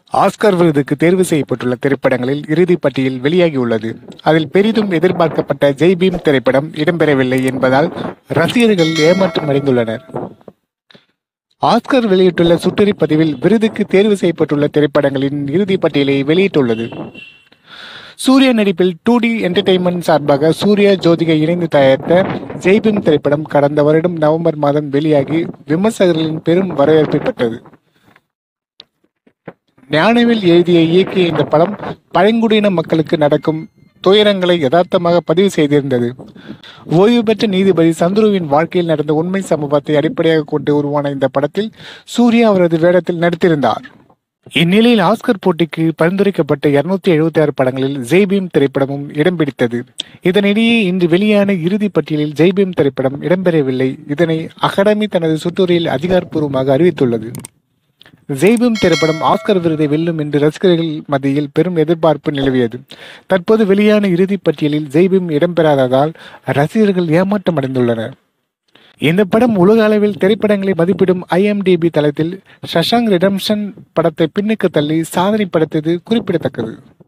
Oscar விருதுக்கு தேர்வு செய்யப்பட்டுள்ள திரைப்படங்களில் இறுதிப் பட்டியல் வெளியாகியுள்ளது அதில் பெரிதும் எதிர்பார்க்கப்பட்ட ஜெய் பீம் திரைப்படம் இடம்பெறவில்லை என்பதால் ரசிகர்கள் ஏமாற்றம் அடைந்துள்ளனர் ஆஸ்கர் வெளியிட்டுள்ள சுற்றறி பதிவில் விருதுக்கு தேர்வு செய்யப்பட்டுள்ள திரைப்படங்களின் இறுதிப் பட்டியலை வெளியிட்டுள்ளது சூர்யா நடிப்பில் டூ டி என்டர்டெயின்மெண்ட் சார்பாக சூர்யா ஜோதிகா இணைந்து தயாரித்த ஜெய்பீம் திரைப்படம் கடந்த வருடம் நவம்பர் மாதம் வெளியாகி விமர்சகர்களின் பெரும் வரவேற்பை பெற்றது ஞானவேல் எழுதிய இயக்கிய இந்த படம் பழங்குடியின மக்களுக்கு நடக்கும் துயரங்களை யதார்த்தமாக பதிவு செய்திருந்தது ஓய்வு பெற்ற நீதிபதி சந்துருவின் வாழ்க்கையில் நடந்த உண்மை சம்பவத்தை அடிப்படையாக கொண்டு உருவான இந்த படத்தில் சூர்யா அவரது வேடத்தில் நடித்திருந்தார் இந்நிலையில் ஆஸ்கர் போட்டிக்கு பரிந்துரைக்கப்பட்ட இருநூத்தி எழுபத்தி ஆறு படங்களில் ஜெய்பீம் திரைப்படமும் இடம் பிடித்தது இதனிடையே இன்று வெளியான இறுதிப் பட்டியலில் ஜெய்பீம் திரைப்படம் இடம்பெறவில்லை இதனை அகாடமி தனது சுற்றுரையில் அதிகாரப்பூர்வமாக அறிவித்துள்ளது ஜெய்பீம் திரைப்படம் ஆஸ்கர் விருதை வெல்லும் என்று ரசிகர்கள் மத்தியில் பெரும் எதிர்பார்ப்பு நிலவியது தற்போது வெளியான இறுதிப் பட்டியலில் ஜெய்பீம் இடம்பெறாததால் ரசிகர்கள் ஏமாற்றம் அடைந்துள்ளனர் இந்த படம் உலக அளவில் திரைப்படங்களை மதிப்பிடும் ஐஎம்டிபி தளத்தில் ஷஷாங் ரிடம்ஷன் படத்தை பின்னுக்கு தள்ளி சாதனை படைத்தது குறிப்பிடத்தக்கது